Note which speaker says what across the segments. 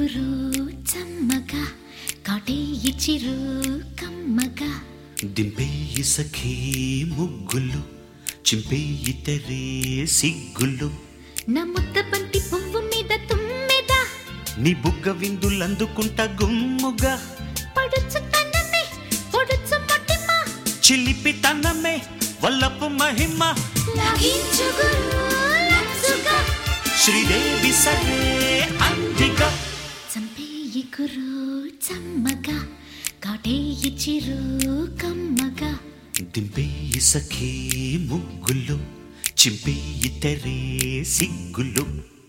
Speaker 1: ఎగురు చమ్మగా కాటే ఇచ్చిరు కమ్మగా
Speaker 2: దింపేయి సఖీ ముగ్గులు చింపేయి తెరే సిగ్గులు
Speaker 1: నా ముద్ద బంతి పువ్వు మీద తుమ్మెద
Speaker 2: నీ బుగ్గ విందులందుకుంటా గుమ్ముగా
Speaker 1: పడుచు తనమే పొడుచు మొటిమ
Speaker 2: చిలిపి తనమే వల్లపు మహిమ
Speaker 1: లాగించు గురు లచ్చుగా
Speaker 2: శ్రీదేవి సరే అందిగా
Speaker 1: చంపే ఎగురు చమ్మగా కాటే ఇచ్చిరు కమ్మగా
Speaker 2: దింపేయి సఖీ ముగ్గులు చింపేయి తెరే సిగ్గులు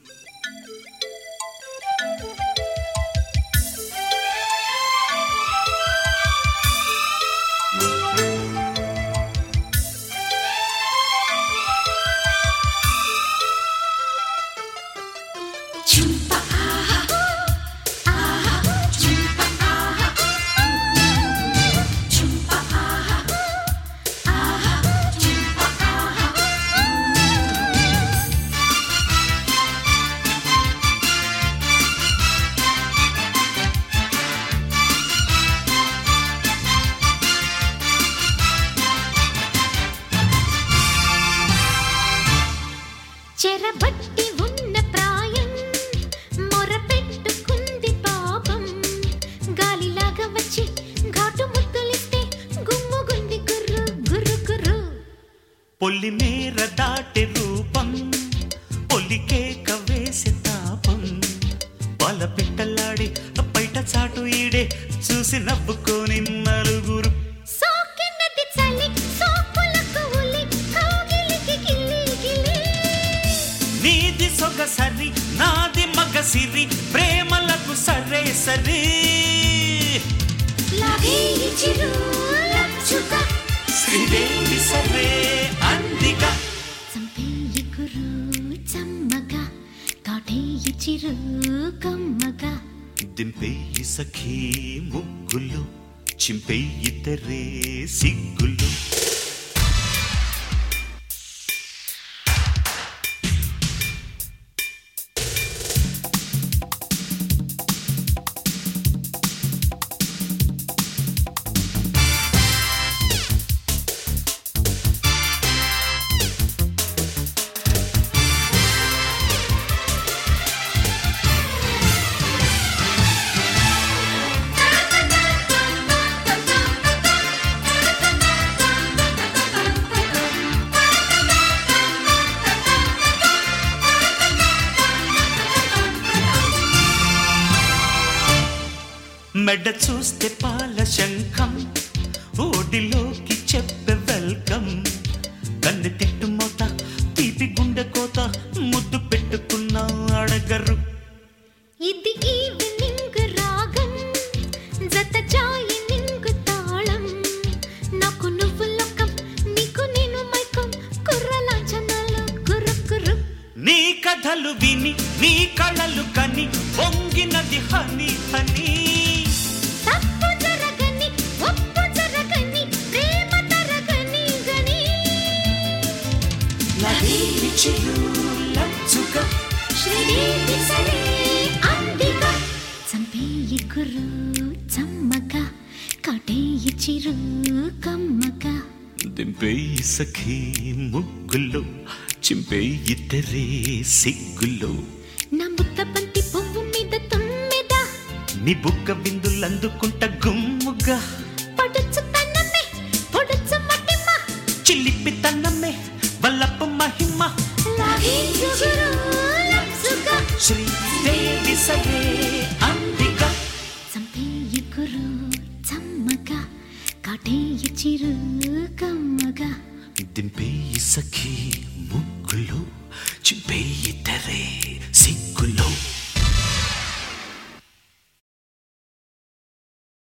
Speaker 1: చుంప ఆహా ఆహా చుంప ఆహా చుంప ఆహా ఆహా చుంప ఆహా చెరబట్టి ఉన్న ప్రాయం మొరపెట్టుకుంది పాపం గాలిలాగా వచ్చి ఘాటు ముద్దులిస్తే గుమ్ముగుంది గుర్రు గుర్రు గుర్రు
Speaker 2: పొల్లి మేర దాటి రూపం పొల్లికేక వేసే తాపం వాళ్ళ పిట్టలాడి బయట చాటు ఈడే చూసి నవ్వుకొని నలుగురు
Speaker 1: సోకినది చలి సోకులకు ఉలి కౌగిలికి గిల్లి గిల్లి
Speaker 2: నీది సొగసరి నాది మగసిరి ప్రేమలకు సరే సరి
Speaker 1: లాగే చిరు లచ్చుగా
Speaker 2: శ్రీదేవి సరే అందిగా
Speaker 1: చంపే గురు చమ్మగా కాటే చిరు కమ్మగా
Speaker 2: దింపేయి సఖీ ముగ్గులు చింపేయి తెరే సిగ్గులు మెడ చూస్తే పాల శంఖం ఓడిలోకి చెప్పే వెల్కమ్ కన్ను తిట్టు మోత తీపి గుండె కోత ముద్దు పెట్టుకున్నా అడగరు
Speaker 1: ఇది ఈవినింగ్ రాగం జత జాయినింగ్ తాళం నాకు నువ్వు లోకం నీకు నేను మైకం కుర్రలాంఛనాలు కుర్రు కుర్రు
Speaker 2: నీ కథలు విని నీ కళలు కని పొంగినది హని హని
Speaker 1: తప్పు జరగని ఒప్పు జరగని ప్రేమ తరగని గని
Speaker 2: లభించును లచ్చుగా
Speaker 1: శ్రీదేవి సరే అందిగా చంపే గురు చమ్మగా కాటే చిరు కమ్మగా
Speaker 2: దింపేయి సఖీ ముగ్గులు చింపేయి తెరే సిగ్గులు
Speaker 1: నా ముద్ద బంతి పువ్వు మీద తుమ్మెద
Speaker 2: నీ బుగ్గ విందులందుకుంట గుమ్ముగా
Speaker 1: పడుచు తన్నమే పొడుచు మట్టిమ
Speaker 2: చిలిపి తన్నమే వల్లపు మహిమ
Speaker 1: లాగించు గురు లప్సుగా
Speaker 2: శ్రీదేవి సరే అందిగా